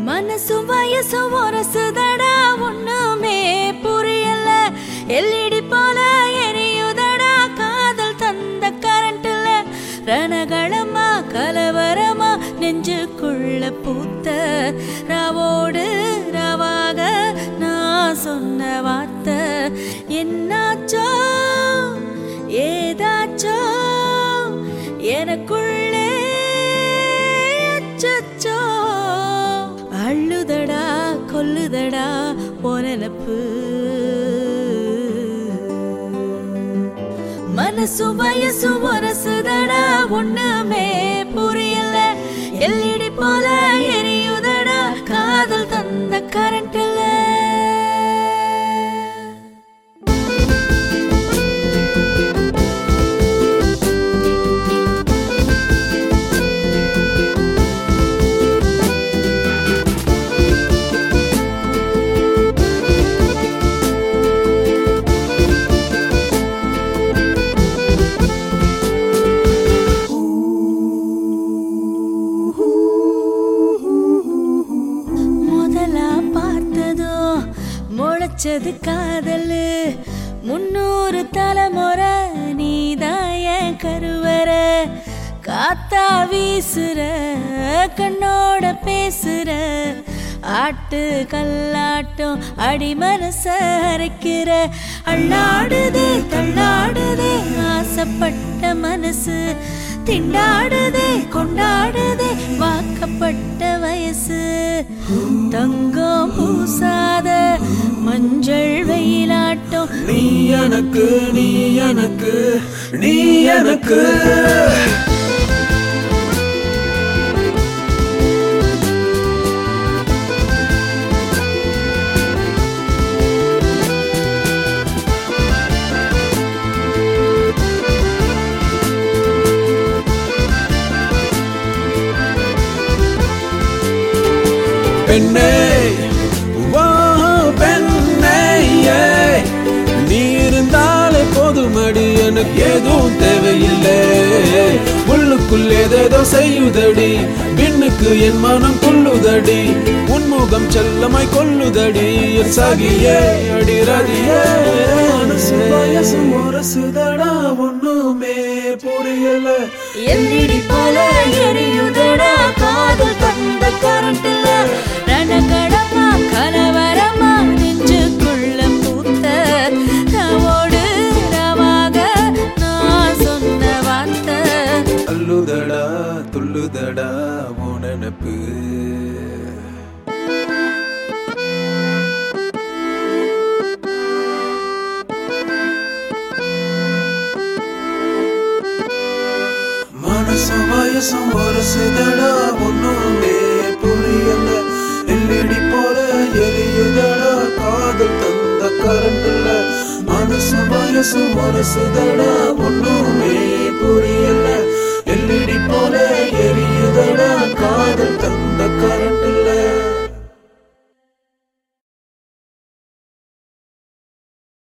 மனசும் வயசும் ஒரசுதடா ஒண்ணுமே புரியல எல்இடி போல எரியுதடா காதல் தந்த கரண்ட்ல ரணகளமா கலவரமா நெஞ்சுக்குள்ள பூத்த ராவோடு ராவாக நான் சொன்ன வார்த்தை என்னாச்சோ ஏதாச்சோ எனக்குள்ளே அச்சச்சோ அள்ளுதடா கொல்லுதடா பொனப்பு மனசு வயசு ஒரசுதடா ஒண்ணுமே புரியல எல்இடி போல எரியுதடா காதல் தந்த கரண்ட்ல முதலா பார்த்ததோ முளைச்சது காதலு முன்னூறு தலைமுறை நீதாய கருவற காத்தா வீசுற கண்ணோட பேசுற ஆட்டு கல்லாட்டம் அடி மனச அரைக்கிற அள்ளாடுதே தள்ளாடுதே ஆசைப்பட்ட மனசு திண்டாடுதே கொண்டாடுதே வாக்கப்பட்ட வயசு தங்கம் பூசாத மஞ்சள் வெயிலாட்டம் நீ எனக்கு நீ எனக்கு நீ எனக்கு பெண்ணே வா பெண்ணே ஏய். நீ இருந்தாலே போதுமடி எனக்கு எதுவும் தேவையில்லை உள்ளுக்குள் ஏதேதோ செய்யுதடி விண்ணுக்கு என் மனம் கொள்ளுதடி உன்முகம் செல்லமாய் கொள்ளுதடி என் சகியே அடிரதியே மனசு வயசு முரசுதடா ஒண்ணுமே புரியல எல்இடி போல எரியுதடா காதல் தந்த கரண்ட்ல ரணகடமா கலவரமா நெஞ்சுக்குள்ள பூத்த ராவோடு ராவாக நான் சொன்ன வார்த்தை அல்லுதடா துள்ளுதடா உன் நினப்பு மனசு வயசும் வருசுதடா ஒண்ணுமே புரியல எல்லடி போல எரியுதடா காதல் தந்த கரண்ட்ல மனசு வயசும் வருசுதடா ஒண்ணுமே